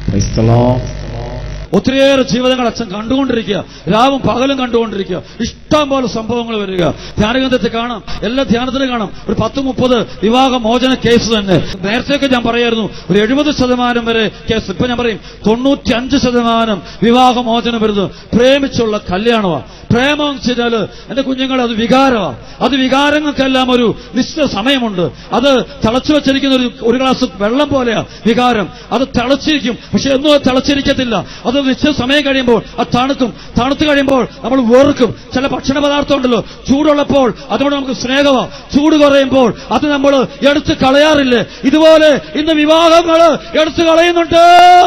Praise the Lord. ഒത്തിരിയേറെ ജീവിതങ്ങൾ അച്ഛൻ കണ്ടുകൊണ്ടിരിക്കുക രാവും പകലും കണ്ടുകൊണ്ടിരിക്കുക ഇഷ്ടം പോലെ സംഭവങ്ങൾ വരിക ധ്യാനഗ്രന്ഥത്തിൽ കാണാം എല്ലാ ധ്യാനത്തിലും കാണാം ഒരു പത്ത് മുപ്പത് വിവാഹ മോചന കേസ് തന്നെ നേരത്തെയൊക്കെ ഞാൻ പറയായിരുന്നു ഒരു എഴുപത് ശതമാനം വരെ കേസ് ഇപ്പൊ ഞാൻ പറയും തൊണ്ണൂറ്റി അഞ്ച് ശതമാനം വിവാഹ മോചനം വരുന്നത് പ്രേമിച്ചുള്ള കല്യാണമാണ് പ്രേമം എന്ന് വെച്ചാല് എന്റെ കുഞ്ഞുങ്ങളെ അത് വികാരമാണ് അത് വികാരങ്ങൾക്കെല്ലാം ഒരു നിശ്ചിത സമയമുണ്ട് അത് തിളച്ചു വെച്ചിരിക്കുന്ന ഒരു ഒരു ഗ്ലാസ് വെള്ളം പോലെയാ വികാരം അത് തിളച്ചിരിക്കും പക്ഷെ എന്നും അത് തിളച്ചിരിക്കത്തില്ല അത് നിശ്ചിത സമയം കഴിയുമ്പോൾ അത് തണുക്കും തണുത്ത് കഴിയുമ്പോൾ നമ്മൾ വെറുക്കും ചില ഭക്ഷണ പദാർത്ഥം ഉണ്ടല്ലോ ചൂടുള്ളപ്പോൾ അതുകൊണ്ട് നമുക്ക് സ്നേഹമാ ചൂട് കുറയുമ്പോൾ അത് നമ്മൾ എടുത്ത് കളയാറില്ലേ ഇതുപോലെ ഇന്ന് വിവാഹങ്ങൾ എടുത്തു കളയുന്നുണ്ട്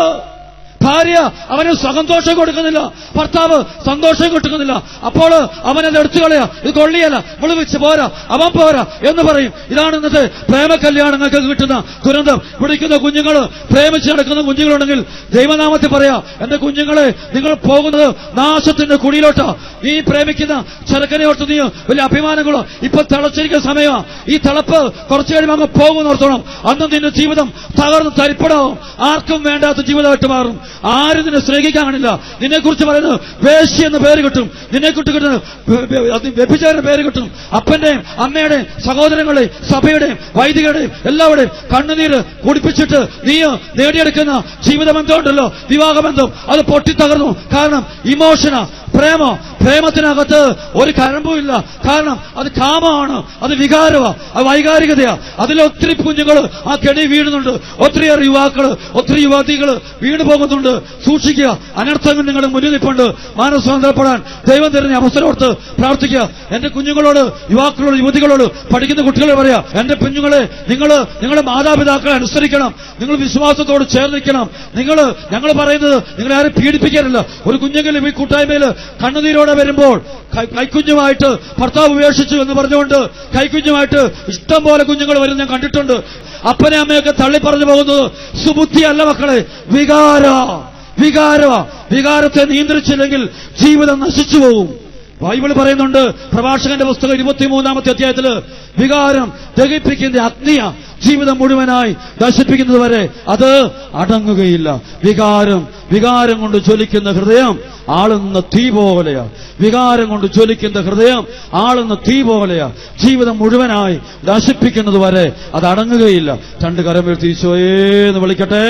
ഭാര്യ അവന് സന്തോഷം കൊടുക്കുന്നില്ല ഭർത്താവ് സന്തോഷം കൊടുക്കുന്നില്ല അപ്പോൾ അവനത് എടുത്തു കളയാ ഇത് കൊള്ളിയല്ല വിളിച്ച് പോരാ അവൻ പോരാ എന്ന് പറയും ഇതാണ് ഇന്നത്തെ പ്രേമ കല്യാണങ്ങൾക്ക് കിട്ടുന്ന ദുരന്തം വിളിക്കുന്ന കുഞ്ഞുങ്ങൾ പ്രേമിച്ച് നടക്കുന്ന കുഞ്ഞുങ്ങളുണ്ടെങ്കിൽ ദൈവനാമത്തിൽ പറയാ എന്റെ കുഞ്ഞുങ്ങളെ നിങ്ങൾ പോകുന്നത് നാശത്തിന്റെ കുടിയിലോട്ടാ നീ പ്രേമിക്കുന്ന ചെറുക്കനെ ഓർത്ത് നീ വലിയ അഭിമാനങ്ങളോ ഇപ്പൊ തിളച്ചിരിക്കുന്ന സമയമാ ഈ തിളപ്പ് കുറച്ചു കഴിയുമ്പോൾ അങ്ങ് പോകുമെന്ന് ഓർത്തോണം അന്ന് നിന്റെ ജീവിതം തകർന്ന് തരിപ്പടാവും ആർക്കും വേണ്ടാത്ത ജീവിതമായിട്ട് മാറും ആരും നിന്നെ സ്നേഹിക്കാൻ കാണില്ല നിന്നെ കുറിച്ച് പറയുന്നത് വേശ്യ എന്ന പേര് കിട്ടും നിന്നെ കുറിച്ച് കിട്ടുന്നത് വെ- വെ- അത് വ്യഭിചാര പേര് കിട്ടും അപ്പന്റെയും അമ്മയുടെയും സഹോദരങ്ങളുടെയും സഭയുടെയും വൈദികരുടെയും എല്ലാവരുടെയും കണ്ണുനീര് കുടിപ്പിച്ചിട്ട് നീ നേടിയെടുക്കുന്ന ജീവിതബന്ധം ഉണ്ടല്ലോ വിവാഹബന്ധം അത് പൊട്ടിത്തകർന്നു കാരണം ഇമോഷനാ പ്രേമോ പ്രേമത്തിനകത്ത് ഒരു കഴമ്പും ഇല്ല കാരണം അത് കാമമാണ് അത് വികാരമാ അത് വൈകാരികതയാ അതിൽ ഒത്തിരി കുഞ്ഞുങ്ങൾ ആ കെണി വീഴുന്നുണ്ട് ഒത്തിരിയേറെ യുവാക്കള് ഒത്തിരി യുവതികള് വീണു പോകുന്നുണ്ട് സൂക്ഷിക്കുക അനർത്ഥങ്ങൾ നിങ്ങളുടെ മുന്നിൽ നിൽപ്പുണ്ട് മാനസാന്തരപ്പെടാൻ ദൈവം തരുന്ന അവസരം ഓർത്ത് പ്രാർത്ഥിക്കുക എന്റെ കുഞ്ഞുങ്ങളോട് യുവാക്കളോട് യുവതികളോട് പഠിക്കുന്ന കുട്ടികളെ പറയാ എന്റെ കുഞ്ഞുങ്ങളെ നിങ്ങൾ നിങ്ങളുടെ മാതാപിതാക്കളെ അനുസരിക്കണം നിങ്ങൾ വിശ്വാസത്തോട് ചേർന്നിരിക്കണം നിങ്ങൾ ഞങ്ങൾ പറയുന്നത് നിങ്ങളെ ആരും പീഡിപ്പിക്കാറില്ല ഒരു കുഞ്ഞെങ്കിലും ഈ കൂട്ടായ്മയിൽ കണ്ണുനീരോടെ വരുമ്പോൾ കൈ- കൈക്കുഞ്ഞുമായിട്ട് ഭർത്താവ് ഉപേക്ഷിച്ചു എന്ന് പറഞ്ഞുകൊണ്ട് കൈക്കുഞ്ഞുമായിട്ട് ഇഷ്ടം പോലെ കുഞ്ഞുങ്ങൾ വരും ഞാൻ കണ്ടിട്ടുണ്ട് അപ്പനെ അമ്മയൊക്കെ തള്ളി പറഞ്ഞു പോകുന്നത് സുബുദ്ധിയല്ല മക്കളെ വികാര വികാര വികാരത്തെ നിയന്ത്രിച്ചില്ലെങ്കിൽ ജീവിതം നശിച്ചു പോകും ബൈബിൾ പറയുന്നുണ്ട് പ്രഭാഷകന്റെ പുസ്തകം ഇരുപത്തിമൂന്നാമത്തെ അധ്യായത്തില് വികാരം ദഹിപ്പിക്കുന്ന അഗ്നിയ ജീവിതം മുഴുവനായി നശിപ്പിക്കുന്നത് വരെ അത് അടങ്ങുകയില്ല വികാരം വികാരം കൊണ്ട് ജ്വലിക്കുന്ന ഹൃദയം ആളുന്ന തീ പോലെയാ വികാരം കൊണ്ട് ജ്വലിക്കുന്ന ഹൃദയം ആളുന്ന തീ പോലെയാ ജീവിതം മുഴുവനായി നശിപ്പിക്കുന്നത് വരെ അത് അടങ്ങുകയില്ല രണ്ട് കരം വീഴ്ത്തി ഈശോയേന്ന് വിളിക്കട്ടെ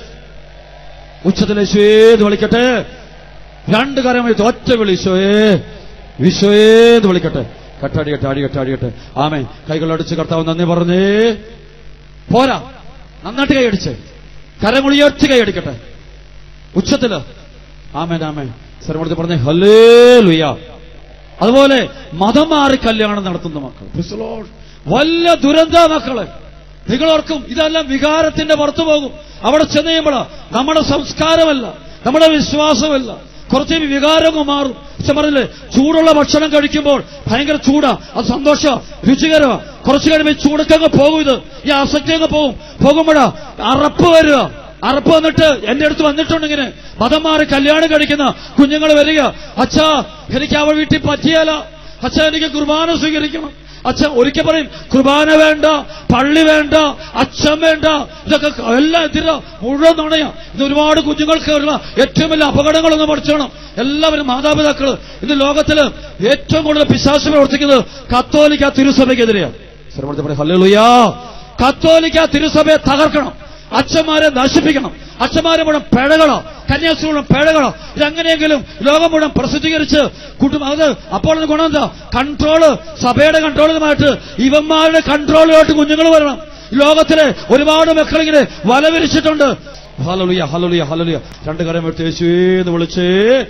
ഉച്ചത്തിലെ ഈശോയേന്ന് വിളിക്കട്ടെ രണ്ട് കരം വീഴ്ത്തി ഒറ്റ വിളി ഈശോയേ ഈശോയേന്ന് വിളിക്കട്ടെ കട്ടാടിയട്ടെ അടിയട്ടെ അടിയട്ടെ ആമേ കൈകളടിച്ച് കർത്താവ് നന്ദി പറഞ്ഞേ പോരാ നന്നായിട്ട് കൈയടിച്ച് കരമുളിയടിച്ച് കൈയടിക്കട്ടെ ഉച്ചത്തില് ആമേൻ ആമേൻ സർവ്വത്തിൽ പറഞ്ഞേ ഹലേ ലുയ അതുപോലെ മതം മാറി കല്യാണം നടത്തുന്ന മക്കൾ Praise the Lord. വല്ല ദുരന്ത മക്കളെ നിങ്ങളോർക്കും ഇതെല്ലാം വികാരത്തിന്റെ പുറത്തു പോകും അവിടെ ചെന്ന് കഴിയുമ്പോൾ നമ്മുടെ സംസ്കാരമല്ല നമ്മുടെ വിശ്വാസമല്ല കുറച്ച് വികാരമൊക്കെ മാറും പക്ഷെ പറഞ്ഞില്ലേ ചൂടുള്ള ഭക്ഷണം കഴിക്കുമ്പോൾ ഭയങ്കര ചൂടാ അത് സന്തോഷ രുചികരമാ കുറച്ചു കഴിയുമ്പോൾ ഈ ചൂടക്കങ്ങ് പോകും ഇത് ഈ ആസക്തി അങ്ങ് പോകും പോകുമ്പോഴാ അറപ്പ് വരിക അറപ്പ് വന്നിട്ട് എന്റെ അടുത്ത് വന്നിട്ടുണ്ട് ഇങ്ങനെ മതം മാറി കല്യാണം കഴിക്കുന്ന കുഞ്ഞുങ്ങൾ വരിക അച്ഛാ എനിക്ക് അവ വീട്ടിൽ പറ്റിയാല അച്ഛാ എനിക്ക് കുർബാന സ്വീകരിക്കണം അച്ഛൻ ഒരിക്കൽ പറയും കുർബാന വേണ്ട പള്ളി വേണ്ട അച്ഛൻ വേണ്ട ഇതൊക്കെ എല്ലാം എതിര മുഴുവൻ നുണയാ ഇത് ഒരുപാട് കുഞ്ഞുങ്ങൾക്ക് ഉള്ള ഏറ്റവും വലിയ അപകടങ്ങളൊന്നും പഠിച്ചോണം എല്ലാവരും മാതാപിതാക്കള് ഇന്ന് ലോകത്തില് ഏറ്റവും കൂടുതൽ പിശാശ് പ്രവർത്തിക്കുന്നത് കത്തോലിക്ക തിരുസഭയ്ക്കെതിരെയാണ് സർവ്വത്തിൽ പറയും ഹല്ലേലൂയാ കത്തോലിക്ക തിരുസഭയെ തകർക്കണം അച്ഛന്മാരെ നശിപ്പിക്കണം അച്ഛന്മാരെ മുഴുവൻ പിഴകളോ കന്യാസ്ത്രീ മുഴുവൻ പിഴകളോ ഇതെങ്ങനെയെങ്കിലും ലോകം മുഴുവൻ പ്രസിദ്ധീകരിച്ച് കുടുംബം അത് അപ്പോൾ ഒരു ഗുണം എന്താ കൺട്രോള് സഭയുടെ കൺട്രോളുമായിട്ട് ഇവന്മാരുടെ കൺട്രോളിലോട്ട് കുഞ്ഞുങ്ങൾ വരണം ലോകത്തിലെ ഒരുപാട് മക്കളിങ്ങനെ വലവിരിച്ചിട്ടുണ്ട് ഹലലുയ ഹലലുയ ഹലലുയ രണ്ട് കരം എടുത്ത് യേശുവേന്ന് വിളിച്ചേ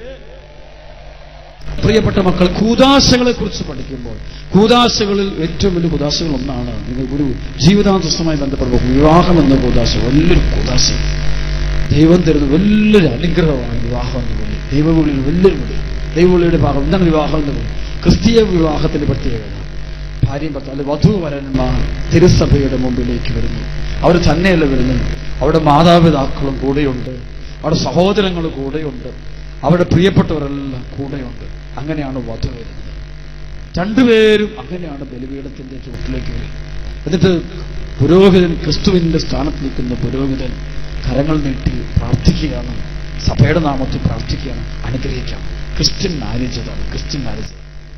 പ്രിയപ്പെട്ട മക്കൾ കൂതാശകളെ കുറിച്ച് പഠിക്കുമ്പോൾ കൂതാശകളിൽ ഏറ്റവും വലിയ കൂതാശകൾ ഒന്നാണ് നിങ്ങൾ ഒരു ജീവിതാന്തസ്തുമായി ബന്ധപ്പെടുമ്പോൾ വിവാഹം എന്ന കൂതാശ വലിയൊരു കൂതാശ ദൈവം തരുന്ന വലിയൊരു അനുഗ്രഹമാണ് വിവാഹം എന്ന് വിളി ദൈവവിളിയിൽ വലിയൊരു വിളി ദൈവവിളിയുടെ ഭാഗം എന്താണ് വിവാഹം എന്ന് വിളി ക്രിസ്തീയ വിവാഹത്തിന്റെ പ്രത്യേകത ഭാര്യയും ഭർത്താവ് അല്ലെ വധുവരന്മാർ തിരുസഭയുടെ മുമ്പിലേക്ക് വരുന്നു അവർ തന്നെയല്ല വരുന്നത് അവരുടെ മാതാപിതാക്കളും കൂടെയുണ്ട് അവരുടെ സഹോദരങ്ങൾ കൂടെയുണ്ട് അവരുടെ പ്രിയപ്പെട്ടവരെല്ലാം കൂടെയുണ്ട് അങ്ങനെയാണ് വധു വരുന്നത് രണ്ടുപേരും അങ്ങനെയാണ് ബലിപീഠത്തിന്റെ ചുവട്ടിലേക്ക് വരുന്നത് എന്നിട്ട് പുരോഹിതൻ ക്രിസ്തുവിന്റെ സ്ഥാനത്ത് നിൽക്കുന്ന പുരോഹിതൻ കരങ്ങൾ നീട്ടി പ്രാർത്ഥിക്കുകയാണ് സഭയുടെ നാമത്തിൽ പ്രാർത്ഥിക്കുകയാണ് അനുഗ്രഹിക്കാം ക്രിസ്ത്യൻ മാരേജ് അതാണ് ക്രിസ്ത്യൻ മാരേജ്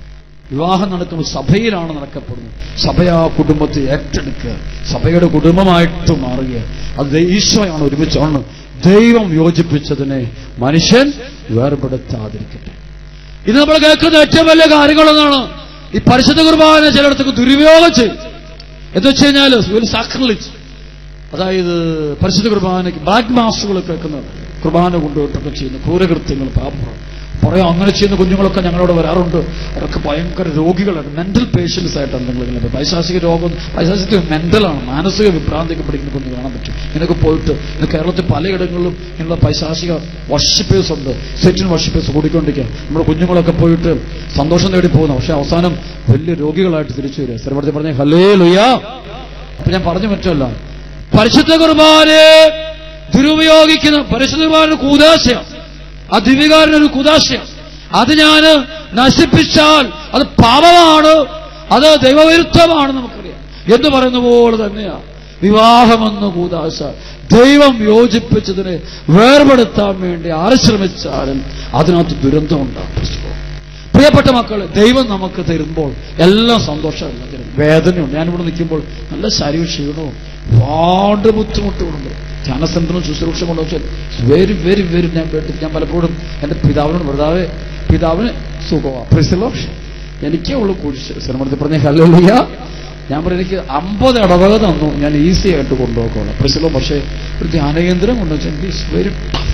വിവാഹം നടക്കുന്നത് സഭയിലാണ് നടക്കപ്പെടുന്നത് സഭ ആ കുടുംബത്തെ ഏറ്റെടുക്കുക സഭയുടെ കുടുംബമായിട്ട് മാറുക അത് ദൈ- ഈശോയാണ് ഒരുമിച്ചാണ് ദൈവം യോജിപ്പിച്ചതിനെ മനുഷ്യൻ വേർപെടുത്താതിരിക്കട്ടെ ഇത് നമ്മൾ കേൾക്കുന്ന ഏറ്റവും വലിയ കാര്യങ്ങളൊന്നാണ് ഈ പരിശുദ്ധ കുർബാന ചിലയിടത്തേക്ക് ദുരുപയോഗം ചെയ്യും എന്ന് വെച്ച് കഴിഞ്ഞാൽ ഒരു സാക്രലിച്ച് അതായത് പരിശുദ്ധ കുർബാനയ്ക്ക് ബ്ലാക്ക് മാസുകൾ കേൾക്കുന്നത് കുർബാന കൊണ്ടുപോയിട്ടൊക്കെ ചെയ്യുന്ന ക്രൂരകൃത്യങ്ങൾ പാപം പറയാം അങ്ങനെ ചെയ്യുന്ന കുഞ്ഞുങ്ങളൊക്കെ ഞങ്ങളോട് വരാറുണ്ട് അവരൊക്കെ ഭയങ്കര രോഗികളാണ് മെന്റൽ പേഷ്യൻസ് ആയിട്ട് എന്തെങ്കിലും പൈശാചിക രോഗം പൈശാചിക മെന്റലാണ് മാനസിക വിഭ്രാന്തിയൊക്കെ പഠിക്കുന്ന കുഞ്ഞ് കാണാൻ പറ്റും ഇങ്ങനെയൊക്കെ പോയിട്ട് ഇന്ന് കേരളത്തിൽ പലയിടങ്ങളിലും ഇങ്ങനെയുള്ള പൈശാചിക വർഷിപ്പേഴ്സ് ഉണ്ട് സെറ്റിൻ വർഷിപ്പേഴ്സ് കൂടിക്കൊണ്ടിരിക്കുക നമ്മുടെ കുഞ്ഞുങ്ങളൊക്കെ പോയിട്ട് സന്തോഷം നേടി പോകുന്നു പക്ഷെ അവസാനം വലിയ രോഗികളായിട്ട് തിരിച്ചു വരിക സ്ഥലപ്പെടുത്തി പറഞ്ഞ ഹലേ ലുയാ അപ്പൊ ഞാൻ പറഞ്ഞു പറ്റല്ല പരിശുദ്ധ കുർബാനയെ ദുരുപയോഗിക്കുന്ന പരിശുദ്ധ കുർബാന കൂതാശയം ആ ദിവികാരനൊരു കുതാശയം അത് ഞാൻ നശിപ്പിച്ചാൽ അത് പാപമാണ് അത് ദൈവവിരുദ്ധമാണ് നമുക്കറിയാം എന്ന് പറയുന്ന പോലെ തന്നെയാ വിവാഹമെന്ന കൂതാശ ദൈവം യോജിപ്പിച്ചതിനെ വേർപെടുത്താൻ വേണ്ടി ആര് ശ്രമിച്ചാലും അതിനകത്ത് ദുരന്തം ഉണ്ടാകും പ്രിയപ്പെട്ട മക്കളെ ദൈവം നമുക്ക് തരുമ്പോൾ എല്ലാം സന്തോഷമല്ല തരും വേദനയുണ്ട് ഞാനിവിടെ നിൽക്കുമ്പോൾ നല്ല ശരീര ക്ഷീണവും ഒരുപാട് ബുദ്ധിമുട്ടുകളുണ്ട് ധ്യാനസെന്ററും ശുശ്രൂഷ കൊണ്ടുവച്ചാൽ വെരി വെരി വെരി ഞാൻ കേട്ടു ഞാൻ പലപ്പോഴും എൻ്റെ പിതാവിനോട് ഭർത്താവെ പിതാവിന് സുഖമാണ് പ്രിസിലോ എനിക്കേ ഉള്ളൂ കുഴിച്ച് സിനിമത്തിൽ പറഞ്ഞ ഹല്ലേലൂയ ഞാൻ പറഞ്ഞു എനിക്ക് അമ്പത് ഇടവക തന്നു ഞാൻ ഈസി ആയിട്ട് കൊണ്ടുപോക്കോളാം പ്രിസിലോ പക്ഷേ ഒരു ധ്യാനകേന്ദ്രം കൊണ്ടുവച്ചാൽ എനിക്ക് വെരി ടഫ്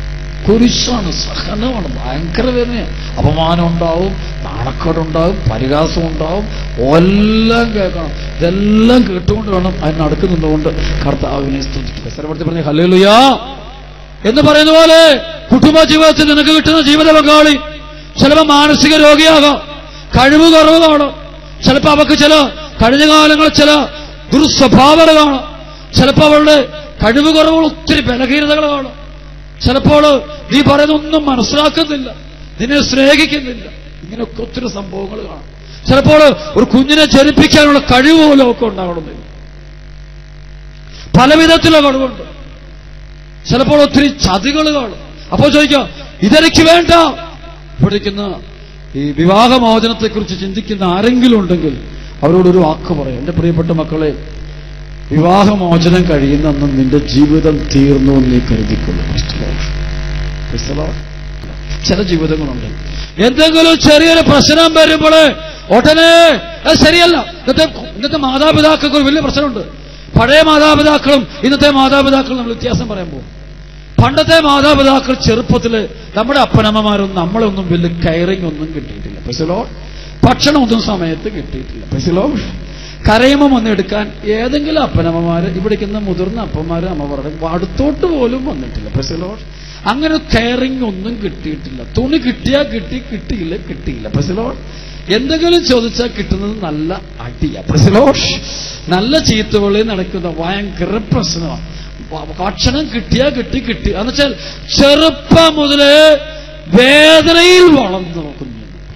കുരിശാണ് സഹനമാണ് ഭയങ്കര വേദനയാണ് അപമാനം ഉണ്ടാവും നാണക്കേടുണ്ടാവും പരിഹാസം ഉണ്ടാവും എല്ലാം കേൾക്കണം ഇതെല്ലാം കേട്ടുകൊണ്ട് വേണം അതിന് നടക്ക് നിന്നുകൊണ്ട് കർത്താവിനെ സ്തുതിക്കുക സ്ഥലപ്പെടുത്തി പറഞ്ഞ ഹല്ലേലൂയാ എന്ന് പറയുന്ന പോലെ കുടുംബ ജീവിതത്തിൽ നിനക്ക് കിട്ടുന്ന ജീവിത പങ്കാളി ചിലപ്പോൾ മാനസിക രോഗിയാകാം കഴിവ് കുറവ് കാണും ചിലപ്പോൾ അവർക്ക് ചില കഴിഞ്ഞ കാലങ്ങളിൽ ചില ദുർസ്വഭാവങ്ങൾ കാണും ചിലപ്പോൾ അവളുടെ കഴിവ് കുറവുകൾ ഒത്തിരി ബലഹീനതകൾ കാണും ചിലപ്പോൾ നീ പറയുന്നൊന്നും മനസ്സിലാക്കുന്നില്ല നിന്നെ സ്നേഹിക്കുന്നില്ല ഇങ്ങനെയൊക്കെ ഒത്തിരി സംഭവങ്ങൾ കാണും ചിലപ്പോൾ ഒരു കുഞ്ഞിനെ ജനിപ്പിക്കാനുള്ള കഴിവ് പോലും ഒക്കെ ഉണ്ടാകണമെന്നില്ല പല വിധത്തിലുള്ള കഴിവുണ്ട് ചിലപ്പോൾ ഒത്തിരി ചതികൾ കാണും അപ്പോൾ ചോദിക്കാം ഇതെനിക്ക് വേണ്ട പഠിക്കുന്ന ഈ വിവാഹമോചനത്തെക്കുറിച്ച് ചിന്തിക്കുന്ന ആരെങ്കിലും ഉണ്ടെങ്കിൽ അവരോടൊരു വാക്ക് പറയാം എന്റെ പ്രിയപ്പെട്ട മക്കളെ വിവാഹമോചനം കഴിയുന്ന നിന്റെ ജീവിതം തീർന്നു എന്ന് നീ കരുതിക്കൊള്ളു ചില ജീവിതങ്ങളുണ്ട് എന്തെങ്കിലും ചെറിയൊരു പ്രശ്നം വരുമ്പോൾ ഉടനെ അത് ശരിയല്ല ഇന്നത്തെ ഇന്നത്തെ മാതാപിതാക്കൾക്ക് ഒരു വലിയ പ്രശ്നമുണ്ട് പഴയ മാതാപിതാക്കളും ഇന്നത്തെ മാതാപിതാക്കളും നമ്മൾ വ്യത്യാസം പറയാൻ പോകും പണ്ടത്തെ മാതാപിതാക്കൾ ചെറുപ്പത്തില് നമ്മുടെ അപ്പനമ്മമാരൊന്നും നമ്മളൊന്നും വലിയ കയറിങ് ഒന്നും കിട്ടിയിട്ടില്ല പൈസലോ ഭക്ഷണമൊന്നും സമയത്ത് കിട്ടിയിട്ടില്ല പൈസലോ കരയുമ്പോൾ വന്ന് എടുക്കാൻ ഏതെങ്കിലും അപ്പനമ്മമാര് ഇവിടേക്കുന്ന മുതിർന്ന അപ്പന്മാര് അമ്മമാരുടെ അടുത്തോട്ട് പോലും വന്നിട്ടില്ല പൈസലോ അങ്ങനെ കെയറിങ് ഒന്നും കിട്ടിയിട്ടില്ല തുണി കിട്ടിയാ കിട്ടി കിട്ടിയില്ല കിട്ടിയില്ല പൈസലോ എന്തെങ്കിലും ചോദിച്ചാൽ കിട്ടുന്നത് നല്ല അടിയാ പ്രസിലോഷ് നല്ല ചീത്തവിളി നടക്കുന്ന ഭയങ്കര പ്രശ്നമാണ് ഭക്ഷണം കിട്ടിയാ കിട്ടി കിട്ടി എന്നുവെച്ചാൽ ചെറുപ്പം മുതലേ വേദനയിൽ വളർന്നു നോക്കുന്നു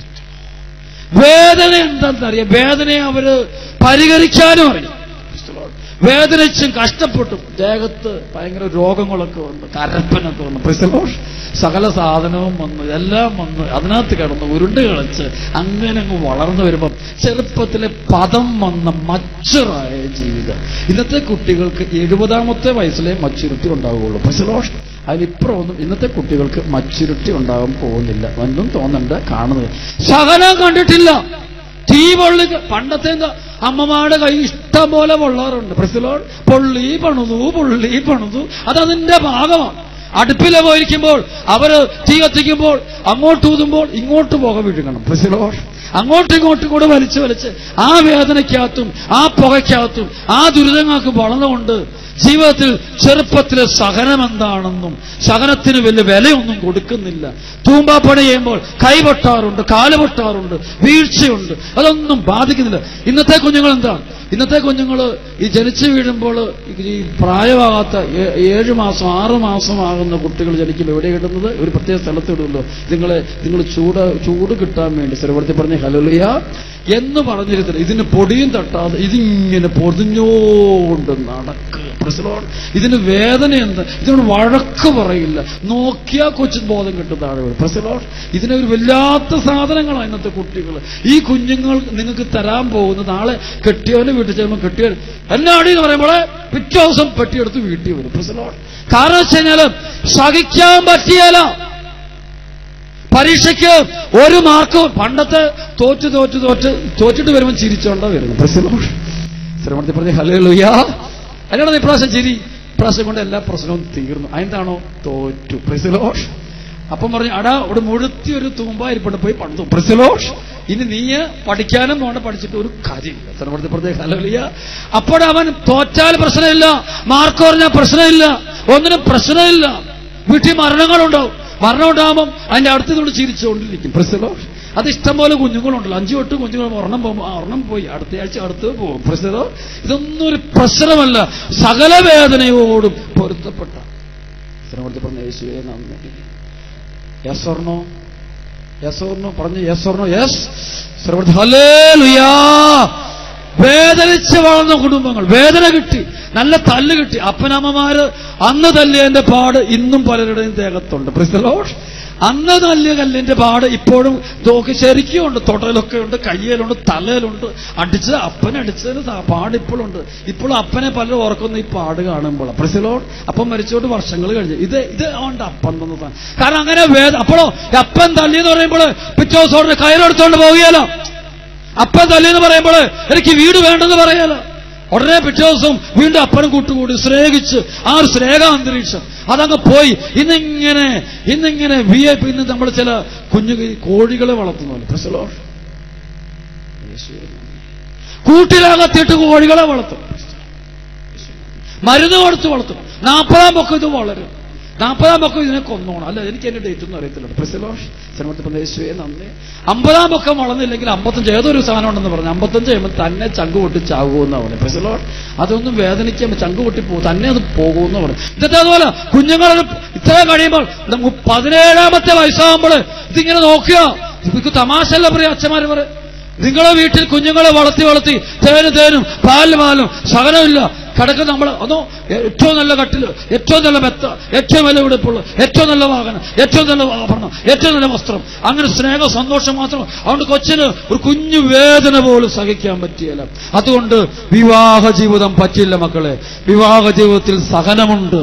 വേദന എന്താണെന്നറിയാം വേദനയെ അവര് പരിഹരിക്കാനും അറിയാം വേദനിച്ചും കഷ്ടപ്പെട്ടും ദേഹത്ത് ഭയങ്കര രോഗങ്ങളൊക്കെ വന്നു കരപ്പനൊക്കെ വന്നു പ്രിസലോഷ് സകല സാധനവും വന്നു എല്ലാം വന്നു അതിനകത്ത് കിടന്ന് ഉരുണ്ട് കളിച്ച് അങ്ങനെ അങ്ങ് വളർന്നു വരുമ്പം ചെറുപ്പത്തിലെ പദം വന്ന മച്ചുറായ ജീവിതം ഇന്നത്തെ കുട്ടികൾക്ക് എഴുപതാമത്തെ വയസ്സിലെ മച്ചുരുട്ടി ഉണ്ടാവുകയുള്ളൂ പ്രിസലോഷ് അതിലിപ്പുറമൊന്നും ഇന്നത്തെ കുട്ടികൾക്ക് മച്ചുരുട്ടി ഉണ്ടാകാൻ പോകുന്നില്ല ഒന്നും തോന്നണ്ട കാണുന്നത് സകലം കണ്ടിട്ടില്ല തീ പൊള്ളി പണ്ടത്തെ എന്താ അമ്മമാരുടെ കൈ ഇഷ്ടം പോലെ പൊള്ളാറുണ്ട് പ്രസിലോൺ പൊള്ളി പണിതു പൊള്ളി പണിതു അതതിന്റെ ഭാഗമാണ് അടുപ്പിലെ പോയിരിക്കുമ്പോൾ അവര് തീ കത്തിക്കുമ്പോൾ അങ്ങോട്ട് ഊതുമ്പോൾ ഇങ്ങോട്ട് പുക വീഴുകണം പ്രസിലോൺ അങ്ങോട്ടും ഇങ്ങോട്ടും കൂടെ വലിച്ചു വലിച്ച് ആ വേദനയ്ക്കകത്തും ആ പുകയ്ക്കകത്തും ആ ദുരിതങ്ങൾക്കും വളർന്നുകൊണ്ട് ജീവിതത്തിൽ ചെറുപ്പത്തിലെ സഹനം എന്താണെന്നും സഹനത്തിന് വലിയ വിലയൊന്നും കൊടുക്കുന്നില്ല തൂമ്പാപ്പണി ചെയ്യുമ്പോൾ കൈപൊട്ടാറുണ്ട് കാല് പൊട്ടാറുണ്ട് വീഴ്ചയുണ്ട് അതൊന്നും ബാധിക്കുന്നില്ല ഇന്നത്തെ കുഞ്ഞുങ്ങൾ എന്താ ഇന്നത്തെ കുഞ്ഞുങ്ങൾ ഈ ജനിച്ചു വീഴുമ്പോൾ ഈ പ്രായമാകാത്ത ഏ- ഏഴ് മാസം ആറ് മാസമാകുന്ന കുട്ടികൾ ജനിക്കുമ്പോൾ എവിടെ ഇടുന്നത് ഒരു പ്രത്യേക സ്ഥലത്ത് ഇടുമല്ലോ നിങ്ങളെ നിങ്ങൾ ചൂട് ചൂട് കിട്ടാൻ വേണ്ടി സ്ഥലപ്പെടുത്തി പറഞ്ഞ ഹലലിയ എന്ന് പറഞ്ഞിരുന്നില്ല ഇതിന് പൊടിയും തട്ടാതെ ഇതിങ്ങനെ പൊതിഞ്ഞോണ്ട് നടക്കുക പ്രശ്നമാണ് ഇതിന് വേദന എന്ത് ഇതിനോട് വഴക്ക് പറയില്ല നോക്കിയാ കൊച്ചു ബോധം കിട്ടും താഴെ വീഴും പ്രശ്നമാണ് ഇതിനെ ഒരു വല്ലാത്ത സാധനങ്ങളാണ് ഇന്നത്തെ കുട്ടികൾ ഈ കുഞ്ഞുങ്ങൾ നിങ്ങൾക്ക് തരാൻ പോകുന്ന നാളെ കെട്ടിയവനെ വീട്ടിൽ ചെല്ലുമ്പോൾ കെട്ടിയവൻ എന്നാടി എന്ന് പറയുമ്പോൾ പിറ്റേ ദിവസം പെട്ടിയെടുത്ത് വീട്ടിൽ വരും പ്രശ്നമാണ് കാരണം വെച്ച് കഴിഞ്ഞാല് സഹിക്കാൻ പറ്റിയല്ല പരീക്ഷയ്ക്ക് ഒരു മാർക്ക് പണ്ടത്തെ തോറ്റ് തോറ്റ് തോറ്റ് തോറ്റിട്ട് വരുമ്പോൾ ചിരിച്ചോണ്ടാ വരുന്നത് പ്രശ്നമാണ് ശ്രമണത്തിൽ പറഞ്ഞ ഹലോ ലുയ്യാ അതിനാണ് ഇപ്രാവശ്യം ചിരി ഇപ്രാവശ്യം കൊണ്ട് എല്ലാ പ്രശ്നവും തീർന്നു അതിന്താണോ തോറ്റു പ്രസിലോഷ് അപ്പം പറഞ്ഞു അടാ ഇവിടെ മുഴുത്തി ഒരു തൂമ്പായിരിപ്പണ്ട് പോയി പണിതു പ്രസിലോഷ് ഇനി നീ പഠിക്കാനും പോണ്ട പഠിച്ചിട്ട് ഒരു കാര്യമില്ല ശ്രമണത്തിൽ പറഞ്ഞ ഹലോ ലുയ്യ അപ്പോഴവൻ തോറ്റാൽ പ്രശ്നമില്ല മാർക്ക് പറഞ്ഞാൽ പ്രശ്നമില്ല ഒന്നിനും പ്രശ്നമില്ല വീട്ടിൽ മരണങ്ങളുണ്ടാവും മരണം ഉണ്ടാകുമ്പം അതിന്റെ അടുത്തതോട് ചിരിച്ചുകൊണ്ടിരിക്കും പ്രസിലോ അത് ഇഷ്ടം പോലെ കുഞ്ഞുങ്ങളുണ്ടല്ലോ അഞ്ചു തൊട്ട് കുഞ്ഞുങ്ങൾ ഒരെണ്ണം പോകുമ്പോൾ ആ ഒരെണ്ണം പോയി അടുത്ത ആഴ്ച അടുത്ത് പോകും പ്രസിലോ ഇതൊന്നും ഒരു പ്രശ്നമല്ല സകല വേദനയോടും പൊരുത്തപ്പെട്ട ശ്രമത്തിൽ പറഞ്ഞ യേശുവേ നന്ദി യെസ് ഓർണോ യെസ് ഓർണോ പറഞ്ഞു യെസ് ഓർണോ യെസ് ശ്രമത്തിൽ ഹലേ ലുയാ വേദനിച്ച് വളർന്ന കുടുംബങ്ങൾ വേദന കിട്ടി നല്ല തല്ല് കിട്ടി അപ്പനമ്മമാര് അന്ന് തല്ലിയതിന്റെ പാട് ഇന്നും പലരുടെയും ദേഹത്തുണ്ട് പ്രിസലോഷ് അന്ന് തല്ലിയ കല്ലിന്റെ പാട് ഇപ്പോഴും നോക്കി ശരിക്കും ഉണ്ട് തൊടയിലൊക്കെ ഉണ്ട് കയ്യിലുണ്ട് തലയിലുണ്ട് അടിച്ച് അപ്പനടിച്ചതിന് ത- പാട് ഇപ്പോഴുണ്ട് ഇപ്പോഴും അപ്പനെ പലരും ഓർക്കുന്ന ഈ പാട് കാണുമ്പോൾ പ്രിസലോൺ അപ്പം മരിച്ചോട്ട് വർഷങ്ങൾ കഴിഞ്ഞു ഇത് ഇത് ഉണ്ട് അപ്പം തന്നതാണ് കാരണം അങ്ങനെ വേദ അപ്പോഴോ ഈ അപ്പൻ തല്ലി എന്ന് പറയുമ്പോൾ പിറ്റേ ദിവസം കയറെടുത്തോണ്ട് പോവുകയല്ലോ അപ്പൻ തല്ലിയെന്ന് പറയുമ്പോൾ എനിക്ക് വീട് വേണ്ടെന്ന് പറയാലോ ഉടനെ പിറ്റേ ദിവസം വീണ്ടും അപ്പനും കൂട്ടുകൂടി സ്നേഹിച്ച് ആ ഒരു സ്നേഹാന്തരീക്ഷം അതങ്ങ് പോയി ഇന്നിങ്ങനെ ഇന്നിങ്ങനെ വി ഐ പി ഇന്ന് നമ്മൾ ചില കുഞ്ഞു കോഴികളെ വളർത്തുന്നുണ്ട് പ്രസലോ കൂട്ടിലകത്തിയിട്ട് കോഴികളെ വളർത്തും മരുന്ന് കൊടുത്ത് വളർത്തും നാൽപ്പതാം പൊക്കം ഇത് വളരും നാൽപ്പതാം പൊക്കം ഇതിനെ കൊന്നോണം അല്ല എനിക്ക് എന്റെ ഡേറ്റ് ഒന്നും അറിയത്തില്ല പ്രസിലോഷ് ശ്രമത്തിൽ പ്രദേശുവേ നന്ദി അമ്പതാം പൊക്കം വളർന്നില്ലെങ്കിൽ അമ്പത്തഞ്ച് ഏതൊരു സാധനം ഉണ്ടെന്ന് പറഞ്ഞു അമ്പത്തഞ്ച് കഴിയുമ്പോൾ തന്നെ ചങ്ക് പൊട്ടി ചാകുമെന്നാ പറഞ്ഞു പ്രസിലോഷ് അതൊന്നും വേദനിക്കാൻ ചങ്ക് പൊട്ടി പോകും തന്നെ അത് പോകുമെന്ന് പറഞ്ഞു ഇന്നത്തെ അതുപോലെ കുഞ്ഞുങ്ങൾ ഇത്ര കഴിയുമ്പോൾ ഇത് മു- പതിനേഴാമത്തെ വയസ്സാകുമ്പോൾ ഇതിങ്ങനെ നോക്കുക ഇത് തമാശല്ല പറയാ അച്ഛന്മാര് പറയും നിങ്ങളെ വീട്ടിൽ കുഞ്ഞുങ്ങളെ വളർത്തി വളർത്തി തേനും തേനും പാലും പാലും സഹനമില്ല കിടക്കുന്ന നമ്മൾ അതോ ഏറ്റവും നല്ല കട്ടില് ഏറ്റവും നല്ല മെത്ത ഏറ്റവും വില വിടുപ്പുള്ള ഏറ്റവും നല്ല വാഹനം ഏറ്റവും നല്ല ആഭരണം ഏറ്റവും നല്ല വസ്ത്രം അങ്ങനെ സ്നേഹ സന്തോഷം മാത്രം അതുകൊണ്ട് കൊച്ചിന് ഒരു കുഞ്ഞു വേദന പോലും സഹിക്കാൻ പറ്റിയല്ല അതുകൊണ്ട് വിവാഹ ജീവിതം പറ്റില്ല മക്കളെ വിവാഹ ജീവിതത്തിൽ സഹനമുണ്ട്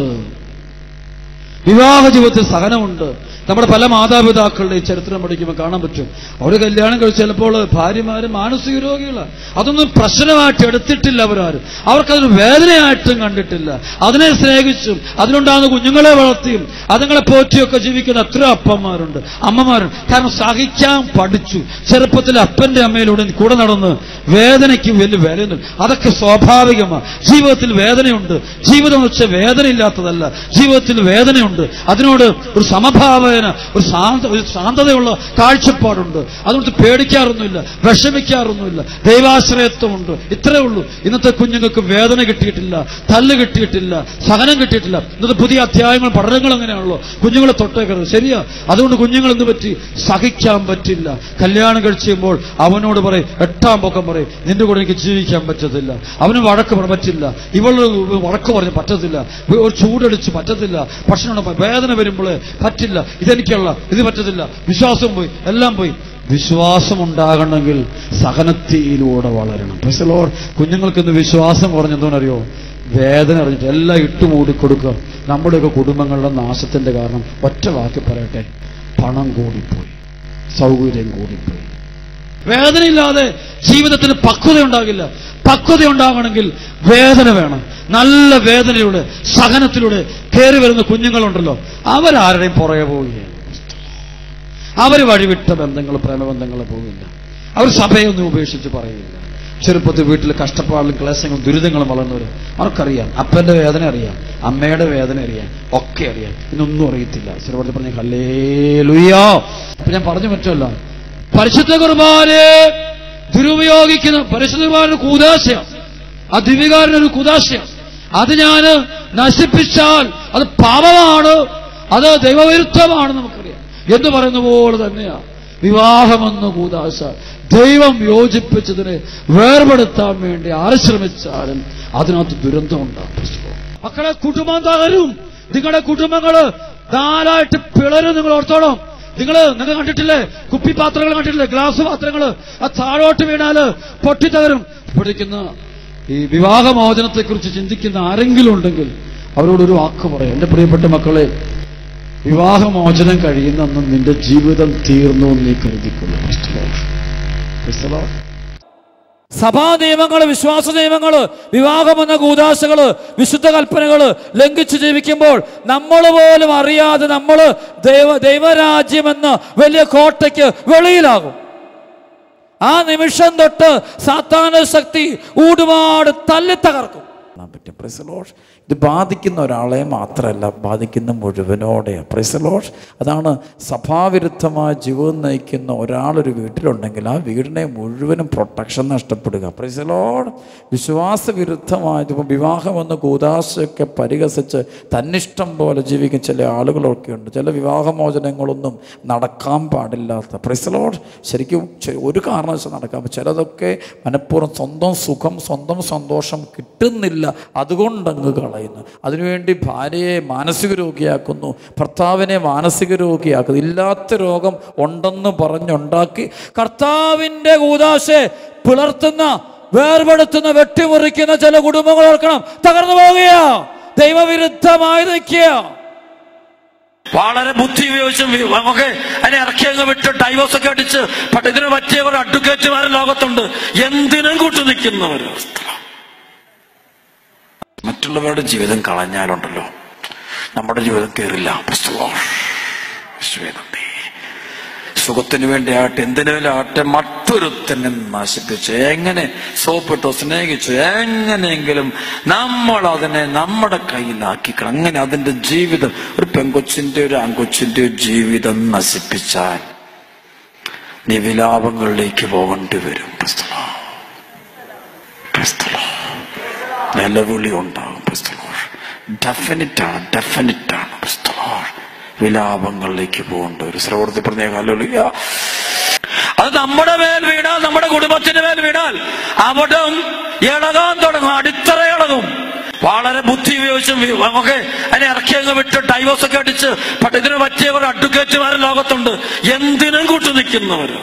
വിവാഹ ജീവിതത്തിൽ സഹനമുണ്ട് നമ്മുടെ പല മാതാപിതാക്കളുടെയും ചരിത്രം പഠിക്കുമ്പോൾ കാണാൻ പറ്റും അവർ കല്യാണം കഴിച്ച് ചിലപ്പോൾ ഭാര്യമാര് മാനസിക രോഗികളാണ് അതൊന്നും പ്രശ്നമായിട്ട് എടുത്തിട്ടില്ല അവരാരും അവർക്കതൊരു വേദനയായിട്ടും കണ്ടിട്ടില്ല അതിനെ സ്നേഹിച്ചും അതിനുണ്ടാകുന്ന കുഞ്ഞുങ്ങളെ വളർത്തിയും അതുങ്ങളെ പോറ്റിയൊക്കെ ജീവിക്കുന്ന എത്ര അപ്പന്മാരുണ്ട് അമ്മമാരുണ്ട് കാരണം സഹിക്കാൻ പഠിച്ചു ചെറുപ്പത്തിൽ അപ്പന്റെ അമ്മയിലൂടെ കൂടെ നടന്ന് വേദനയ്ക്ക് വലിയ വിലയൊന്നും അതൊക്കെ സ്വാഭാവികമാണ് ജീവിതത്തിൽ വേദനയുണ്ട് ജീവിതം എന്ന് വെച്ചാൽ വേദനയില്ലാത്തതല്ല ജീവിതത്തിൽ വേദനയുണ്ട് അതിനോട് ഒരു സമഭാവന ഒരു ശാന്ത ഒരു ശാന്തതയുള്ള കാഴ്ചപ്പാടുണ്ട് അതുകൊണ്ട് പേടിക്കാറൊന്നുമില്ല വിഷമിക്കാറൊന്നുമില്ല ദൈവാശ്രയത്വമുണ്ട് ഇത്രേ ഉള്ളൂ ഇന്നത്തെ കുഞ്ഞുങ്ങൾക്ക് വേദന കിട്ടിയിട്ടില്ല തല്ല് കിട്ടിയിട്ടില്ല സഹനം കിട്ടിയിട്ടില്ല ഇന്നത്തെ പുതിയ അധ്യായങ്ങൾ പഠനങ്ങൾ അങ്ങനെയാണല്ലോ കുഞ്ഞുങ്ങളെ തൊട്ടേക്കരുത് ശരിയാ അതുകൊണ്ട് കുഞ്ഞുങ്ങൾ എന്ത് പറ്റി സഹിക്കാൻ പറ്റില്ല കല്യാണം കഴിച്ച് കഴിയുമ്പോൾ അവനോട് പറയും എട്ടാം പൊക്കം പറയും നിന്റെ കൂടെ എനിക്ക് ജീവിക്കാൻ പറ്റത്തില്ല അവന് വഴക്ക് പറ പറ്റില്ല ഇവള് വഴക്ക് പറഞ്ഞ് പറ്റത്തില്ല ഒരു ചൂടടിച്ച് പറ്റത്തില്ല ഭക്ഷണം വേദന വരുമ്പോൾ പറ്റില്ല ഇതെനിക്കുള്ള ഇത് പറ്റത്തില്ല വിശ്വാസം പോയി എല്ലാം പോയി വിശ്വാസം ഉണ്ടാകണമെങ്കിൽ സഹനത്തിയിലൂടെ വളരണം പ്രസലോർ കുഞ്ഞുങ്ങൾക്ക് ഇന്ന് വിശ്വാസം കുറഞ്ഞെന്തോന്നറിയോ വേദന അറിഞ്ഞിട്ട് എല്ലാം ഇട്ടുമൂടി കൊടുക്കുക നമ്മുടെയൊക്കെ കുടുംബങ്ങളുടെ നാശത്തിന്റെ കാരണം ഒറ്റ വാക്കി പറയട്ടെ പണം കൂടിപ്പോയി സൗകര്യം കൂടിപ്പോയി വേദനയില്ലാതെ ജീവിതത്തിന് പക്വത ഉണ്ടാകില്ല പക്വത ഉണ്ടാകണമെങ്കിൽ വേദന വേണം നല്ല വേദനയിലൂടെ സഹനത്തിലൂടെ കയറി വരുന്ന കുഞ്ഞുങ്ങളുണ്ടല്ലോ അവരാരുടെയും പുറകെ പോവുകയാണ് അവർ വഴിവിട്ട ബന്ധങ്ങൾ പ്രേമബന്ധങ്ങൾ പോകില്ല അവർ സഭയൊന്നും ഉപേക്ഷിച്ച് പറയില്ല ചെറുപ്പത്തിൽ വീട്ടിൽ കഷ്ടപ്പാടും ക്ലേശങ്ങളും ദുരിതങ്ങളും വളർന്നവർ അവർക്കറിയാം അപ്പന്റെ വേദന അറിയാം അമ്മയുടെ വേദന അറിയാം ഒക്കെ അറിയാം ഇതൊന്നും അറിയത്തില്ല ചെറുപ്പത്തിൽ പറഞ്ഞ ഹല്ലേ ലുയ്യോ അപ്പൊ ഞാൻ പറഞ്ഞു പറ്റുമല്ലോ പരിശുദ്ധ കുർബാനെ ദുരുപയോഗിക്കുന്ന പരിശുദ്ധ കുർബാന കൂതാശയം ആ ദിവ്യകാരനൊരു കൂതാശയം അത് ഞാൻ നശിപ്പിച്ചാൽ അത് പാപമാണ് അത് ദൈവവിരുദ്ധമാണ് നമുക്കറിയാം എന്ന് പറയുന്ന പോലെ തന്നെയാ വിവാഹമെന്ന കൂതാശ ദൈവം യോജിപ്പിച്ചതിനെ വേർപെടുത്താൻ വേണ്ടി ആര് ശ്രമിച്ചാലും അതിനകത്ത് ദുരന്തം ഉണ്ടാകും മക്കളെ കുടുംബം തകരും നിങ്ങളുടെ കുടുംബങ്ങള് നാലായിട്ട് പിളരും നിങ്ങൾ ഓർത്തോളം നിങ്ങൾ നിങ്ങൾ കണ്ടിട്ടില്ലേ കുപ്പിപാത്രങ്ങൾ കണ്ടിട്ടില്ലേ ഗ്ലാസ് പാത്രങ്ങൾ ആ താഴോട്ട് വീണാല് പൊട്ടിത്തകരും പഠിക്കുന്ന ഈ വിവാഹമോചനത്തെ കുറിച്ച് ചിന്തിക്കുന്ന ആരെങ്കിലും ഉണ്ടെങ്കിൽ അവരോട് ഒരു വാക്ക് പറയാം എന്റെ പ്രിയപ്പെട്ട മക്കളെ വിവാഹമോചനം കഴിയുന്ന അന്ന് നിന്റെ ജീവിതം തീർന്നു എന്ന് നീ കരുതിക്കൊള്ളു സഭാ നിയമങ്ങള് വിശ്വാസ നിയമങ്ങള് വിവാഹം എന്ന കൂതാശകള് വിശുദ്ധ കൽപ്പനകള് ലംഘിച്ചു ജീവിക്കുമ്പോൾ നമ്മൾ പോലും അറിയാതെ നമ്മൾ ദൈവ ദൈവരാജ്യം എന്ന വലിയ കോട്ടയ്ക്ക് വെളിയിലാകും ആ നിമിഷം തൊട്ട് സാത്താന ശക്തി ഊടുപാട് തല്ലി തകർക്കും കാണാൻ പറ്റും പ്രൈസലോഷ് ഇത് ബാധിക്കുന്ന ഒരാളെ മാത്രമല്ല ബാധിക്കുന്ന മുഴുവനോടെയാണ് പ്രൈസലോഷ് അതാണ് സഭാവിരുദ്ധമായ ജീവിതം നയിക്കുന്ന ഒരാളൊരു വീട്ടിലുണ്ടെങ്കിൽ ആ വീടിനെ മുഴുവനും പ്രൊട്ടക്ഷൻ നഷ്ടപ്പെടുക പ്രൈസലോഡ് വിശ്വാസവിരുദ്ധമായ ഇപ്പം വിവാഹമെന്ന കൂതാശയൊക്കെ പരിഹസിച്ച് തന്നിഷ്ടം പോലെ ജീവിക്കുന്ന ചില ആളുകളൊക്കെ ഉണ്ട് ചില വിവാഹമോചനങ്ങളൊന്നും നടക്കാൻ പാടില്ലാത്ത പ്രൈസലോഡ് ശരിക്കും ചെ- ഒരു കാരണവശാൽ നടക്കാൻ ചിലതൊക്കെ മനഃപൂർവ്വം സ്വന്തം സുഖം സ്വന്തം സന്തോഷം കിട്ടുന്നില്ല അതുകൊണ്ടങ്ങ് കളയുന്നു അതിനുവേണ്ടി ഭാര്യയെ മാനസിക രോഗിയാക്കുന്നു ഭർത്താവിനെ മാനസിക രോഗിയാക്കുന്നു ഇല്ലാത്ത രോഗം ഉണ്ടെന്ന് പറഞ്ഞുണ്ടാക്കി കർത്താവിൻ്റെ കൂതാശെ പിളർത്തുന്ന വേർപെടുത്തുന്ന വെട്ടിമുറിക്കുന്ന ചില കുടുംബങ്ങൾ ഓർക്കണം തകർന്നു പോവുകയാ ദൈവവിരുദ്ധമായി നിൽക്കുക വളരെ ബുദ്ധി ഉപയോഗിച്ചും വി- ഒക്കെ അതിനെ ഇറക്കി അങ്ങ് വിട്ട് ഡൈവോഴ്സ് ഒക്കെ അടിച്ച് പക്ഷെ ഇതിന് പറ്റിയവർ അഡ്വക്കേറ്റുമാർ ലോകത്തുണ്ട് എന്തിനും കൂട്ടു നിൽക്കുന്നവർ മറ്റുള്ളവരുടെ ജീവിതം കളഞ്ഞാലുണ്ടല്ലോ നമ്മുടെ ജീവിതം കയറില്ല സുഖത്തിന് വേണ്ടിയാട്ടെ എന്തിനാകട്ടെ മറ്റൊരുത്തനെ നശിപ്പിച്ച് എങ്ങനെ സോപ്പിട്ടോ സ്നേഹിച്ചു എങ്ങനെയെങ്കിലും നമ്മൾ അതിനെ നമ്മുടെ കയ്യിലാക്കിക്കണം അങ്ങനെ അതിന്റെ ജീവിതം ഒരു പെങ്കൊച്ചിന്റെ ഒരു ആൺകൊച്ചിന്റെ ജീവിതം നശിപ്പിച്ചാൽ നീ വിലാപങ്ങളിലേക്ക് പോകേണ്ടി വരും ക്രിസ്തുവാ. ക്രിസ്തുവാ. നിലവിളി ഉണ്ടാകും ഡെഫിനറ്റ് ആണ് ഡെഫിനറ്റ് ആണ് ക്രിസ്തുവാ. വിലാപങ്ങളിലേക്ക് പോകേണ്ട ഒരു ശ്രവൃത്തി പറഞ്ഞ കാലുകളിയ അത് നമ്മുടെ മേൽ വീണാൽ നമ്മുടെ കുടുംബത്തിന്റെ മേൽ വീണാൽ അവിടം ഇളകാൻ തുടങ്ങും അടിത്തറ ഇളകും വളരെ ബുദ്ധി ഉപയോഗിച്ചും വി- ഒക്കെ അതിനെ ഇറക്കി അങ്ങ് വിട്ട് ഡൈവോഴ്സ് ഒക്കെ അടിച്ച് പക്ഷെ ഇതിന് പറ്റിയവർ അഡ്വക്കേറ്റുമാർ ലോകത്തുണ്ട് എന്തിനും കൂട്ടു നിൽക്കുന്നവർ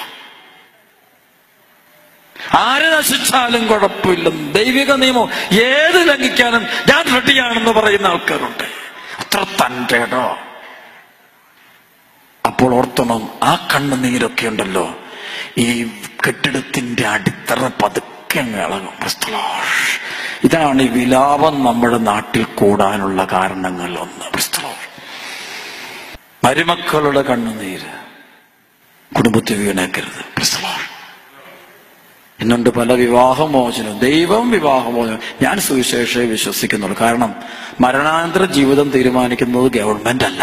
ആര് നശിച്ചാലും കുഴപ്പമില്ല ദൈവിക നിയമം ഏത് ലംഘിക്കാനും ഞാൻ റെഡിയാണെന്ന് പറയുന്ന ആൾക്കാരുണ്ട് അത്ര തൻ്റെ ഇടോ അപ്പോൾ ഓർത്തണം ആ കണ്ണുനീരൊക്കെ ഉണ്ടല്ലോ ഈ കെട്ടിടത്തിന്റെ അടിത്തറ പതുക്കെ അങ്ങ് ഇളകും ക്രിസ്തുലോഷ്. ഇതാണ് ഈ വിലാപം നമ്മുടെ നാട്ടിൽ കൂടാനുള്ള കാരണങ്ങൾ ഒന്ന് ക്രിസ്തുലോഷ്. മരുമക്കളുടെ കണ്ണുനീര് കുടുംബത്തിൽ വീണേക്കരുത് ക്രിസ്തുലോഷ്. ഇന്നുണ്ട് പല വിവാഹമോചനം ദൈവം വിവാഹമോചനം ഞാൻ സുവിശേഷയെ വിശ്വസിക്കുന്നുള്ളൂ കാരണം മരണാനന്തര ജീവിതം തീരുമാനിക്കുന്നത് ഗവൺമെന്റ് അല്ല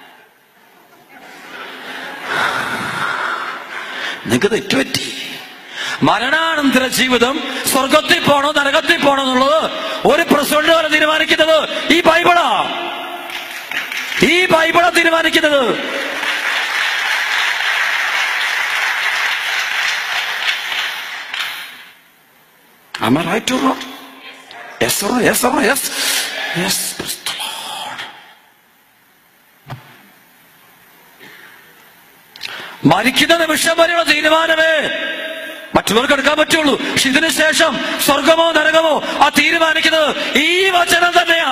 നിങ്ങൾക്ക് തെറ്റുപറ്റി മരണാനന്തര ജീവിതം സ്വർഗത്തിൽ പോണോ നരകത്തിൽ പോണോ എന്നുള്ളത് ഒരു പ്രസിഡന്റ് വരെ തീരുമാനിക്കുന്നത് ഈ ബൈബിളാ ഈ ബൈബിളാ തീരുമാനിക്കുന്നത് Am I right or not? Yes or no? Yes or no? Yes? Yes, praise the Lord. മരിക്കുന്ന നിമിഷം വരെയുള്ള തീരുമാനമേ മറ്റുള്ളവർക്ക് എടുക്കാൻ പറ്റുള്ളൂ പക്ഷെ ഇതിനു ശേഷം സ്വർഗമോ നരകമോ ആ തീരുമാനിക്കുന്നത് ഈ വചനം തന്നെയാ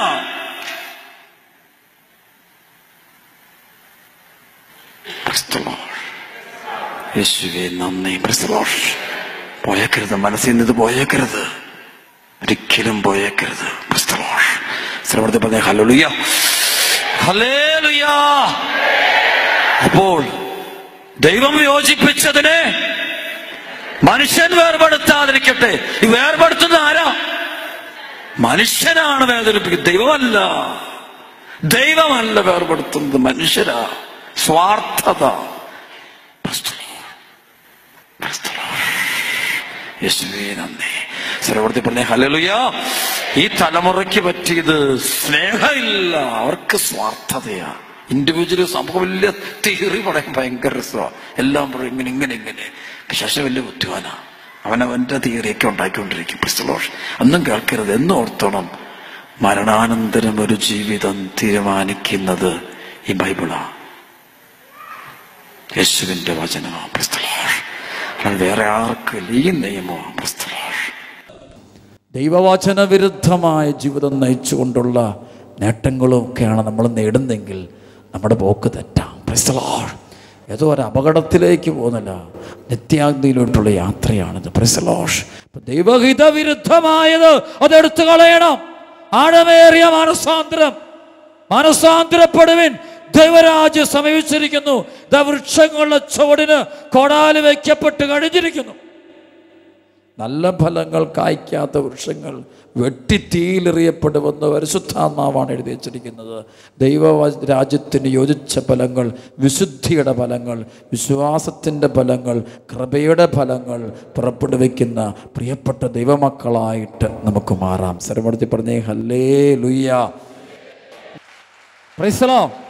Praise the Lord. യേശുവേ നന്ദി Praise the Lord. പോയേക്കരുത് മനസ്സിൽ നിന്ന് ഇത് പോയേക്കരുത് ഒരിക്കലും പോയേക്കരുത് Praise the Lord. ശ്രവണത്തിൽ പറഞ്ഞ ഹല്ലേലൂയ ഹല്ലേലൂയ അപ്പോൾ ദൈവം യോജിപ്പിച്ചതിനെ മനുഷ്യൻ വേർപെടുത്താതിരിക്കട്ടെ ഈ വേർപെടുത്തുന്ന ആരാ മനുഷ്യനാണ് വേദനിപ്പിക്കുന്നത് ദൈവമല്ല ദൈവമല്ല വേർപെടുത്തുന്നത് മനുഷ്യരാ സ്വാർത്ഥത Praise the Lord. Praise the Lord. യേശുവേ നന്ദി സർവർത്തി പറഞ്ഞ ഹലലുയ ഈ തലമുറയ്ക്ക് പറ്റിയത് സ്നേഹമില്ല അവർക്ക് സ്വാർത്ഥതയാ ഇൻഡിവിജ്വൽ സംഭവം വലിയ തിയറി പറയാൻ ഭയങ്കര രസമാണ് എല്ലാം പറയും ഇങ്ങനെ ഇങ്ങനെ ഇങ്ങനെ ശേഷം വലിയ ബുദ്ധിമാനാ അവൻ അവന്റെ തിയറിയൊക്കെ ഉണ്ടാക്കിക്കൊണ്ടിരിക്കും ക്രിസ്തലോഷ് ഒന്നും കേൾക്കരുത് എന്നും ഓർത്തോണം മരണാനന്തരം ഒരു ജീവിതം തീരുമാനിക്കുന്നത് ഈ ബൈബിളാണ് യേശുവിന്റെ വചനമാണ് പ്രസ്തലോഷ് അല്ലാതെ വേറെ ആർക്കും ഈ നിയമമാണ് പ്രസ്തലോഷ് ദൈവവചന വിരുദ്ധമായ ജീവിതം നയിച്ചുകൊണ്ടുള്ള നേട്ടങ്ങളും ഒക്കെയാണ് നമ്മൾ നേടുന്നെങ്കിൽ നമ്മുടെ പോക്ക് തെറ്റാം പ്രൈസലോൾ ഏതോ ഒരു അപകടത്തിലേക്ക് പോകുന്നില്ല നിത്യാഗ്നിയിലോട്ടുള്ള യാത്രയാണിത് പ്രൈസലോഷ് ദൈവഹിത വിരുദ്ധമായത് അതെടുത്തു കളയണം ആഴമേറിയ മാനസാന്തരം മാനസാന്തരപ്പെടുവിൻ ദൈവരാജ്യം സമീപിച്ചിരിക്കുന്നു ദ വൃക്ഷങ്ങളുടെ ചുവടിന് കൊടാല് വയ്ക്കപ്പെട്ട് കഴിഞ്ഞിരിക്കുന്നു നല്ല ഫലങ്ങൾ കായ്ക്കാത്ത വൃക്ഷങ്ങൾ വെട്ടി തീയിലെറിയപ്പെടുമെന്ന് പരിശുദ്ധാത്മാവാണ് എഴുതി വച്ചിരിക്കുന്നത് ദൈവ രാജ്യത്തിന് യോജിച്ച ഫലങ്ങൾ വിശുദ്ധിയുടെ ഫലങ്ങൾ വിശ്വാസത്തിൻ്റെ ഫലങ്ങൾ കൃപയുടെ ഫലങ്ങൾ പുറപ്പെടുവിക്കുന്ന പ്രിയപ്പെട്ട ദൈവമക്കളായിട്ട് നമുക്ക് മാറാം സ്ഥലമെടുത്തി പറഞ്ഞേ ഹല്ലേ ലുയ്യ പ്രൈസലോ